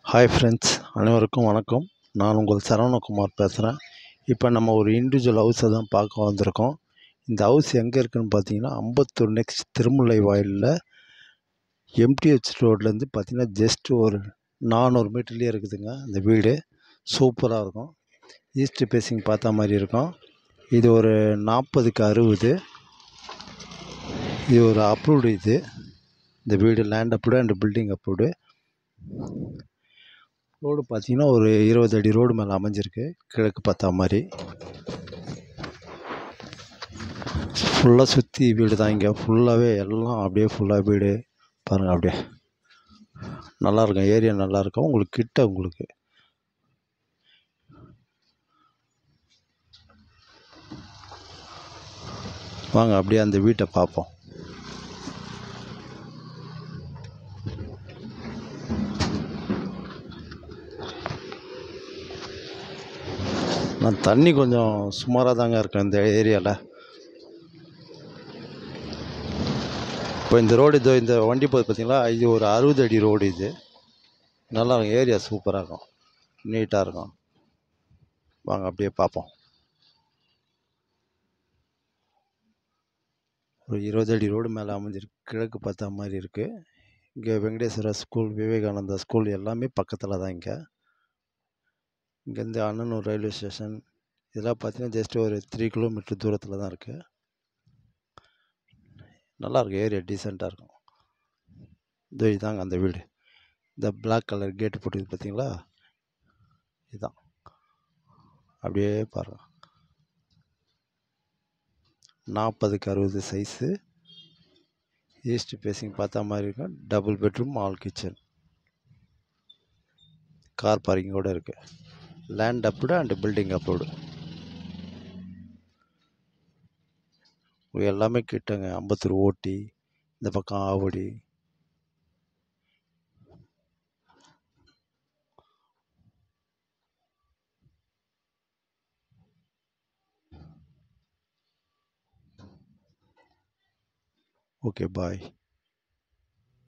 hi friends அனைவருக்கும் வணக்கம் நான் உங்கள் சரவணகுமார் பேசுகிறேன் இப்போ நம்ம ஒரு இண்டிவிஜுவல் ஹவுஸை தான் பார்க்க வந்திருக்கோம் இந்த ஹவுஸ் எங்கே இருக்குதுன்னு பார்த்தீங்கன்னா அம்பத்தூர் நெக்ஸ்ட் திருமுல்லை வாயிலில் எம்டிஹெச் ரோட்லேருந்து பார்த்தீங்கன்னா ஜஸ்ட் ஒரு நானூறு மீட்டர்லேயே இருக்குதுங்க இந்த வீடு சூப்பராக இருக்கும் ஈஸ்ட் பேசிங் பார்த்த மாதிரி இருக்கும் இது ஒரு நாற்பதுக்கு அறுபது இது ஒரு அப்ரூவ்டு இது இந்த வீடு land approved and building approved road பார்த்தீங்கன்னா ஒரு இருபது அடி ரோடு மேலே அமைஞ்சிருக்கு கிழக்கு பார்த்தா மாதிரி ஃபுல்லாக சுற்றி வீடு தான் இங்கே ஃபுல்லாகவே எல்லாம் அப்படியே ஃபுல்லாக வீடு பாருங்கள் அப்படியே நல்லா இருக்கும் ஏரியா நல்லா இருக்கும் உங்களுக்கு கிட்ட உங்களுக்கு வாங்க அப்படியே அந்த வீட்டை பார்ப்போம் நான் தண்ணி கொஞ்சம் சுமாராக தாங்க இருக்கேன் இந்த ஏரியாவில் இப்போ இந்த ரோடு இதோ இந்த வண்டி போகுது பார்த்தீங்களா இது ஒரு அறுபது அடி ரோடு இது நல்லா இருக்கும் ஏரியா சூப்பராக இருக்கும் நீட்டாக இருக்கும் வாங்க அப்படியே பார்ப்போம் ஒரு இருபது அடி ரோடு மேலே அமைஞ்சிருக்கு கிழக்கு பார்த்தா மாதிரி இருக்குது இங்கே வெங்கடேஸ்வரா ஸ்கூல் விவேகானந்தா ஸ்கூல் எல்லாமே பக்கத்தில் தான் இங்கே இங்கேருந்து அண்ணனூர் ரயில்வே ஸ்டேஷன் இதெல்லாம் பார்த்தீங்கன்னா ஜஸ்ட் ஒரு த்ரீ கிலோமீட்டர் தூரத்தில் தான் இருக்குது நல்லாயிருக்கும் ஏரியா டீசெண்டாக இருக்கும் இதோ இதாங்க அந்த வீடு இந்த பிளாக் கலர் கேட்டு போட்டுது பார்த்தீங்களா இதுதான் அப்படியே பாருங்கள் நாற்பதுக்கு அறுபது சைஸு ஈஸ்ட் ஃபேஸிங் பார்த்தா மாதிரி இருக்கும் double bedroom hall kitchen car பார்க்கிங்கோடு இருக்குது land approved and building approved எல்லாமே கிட்டங்க அம்பத்தூர் ஓட்டி இந்த பக்கம் ஆவடி ஓகே பாய்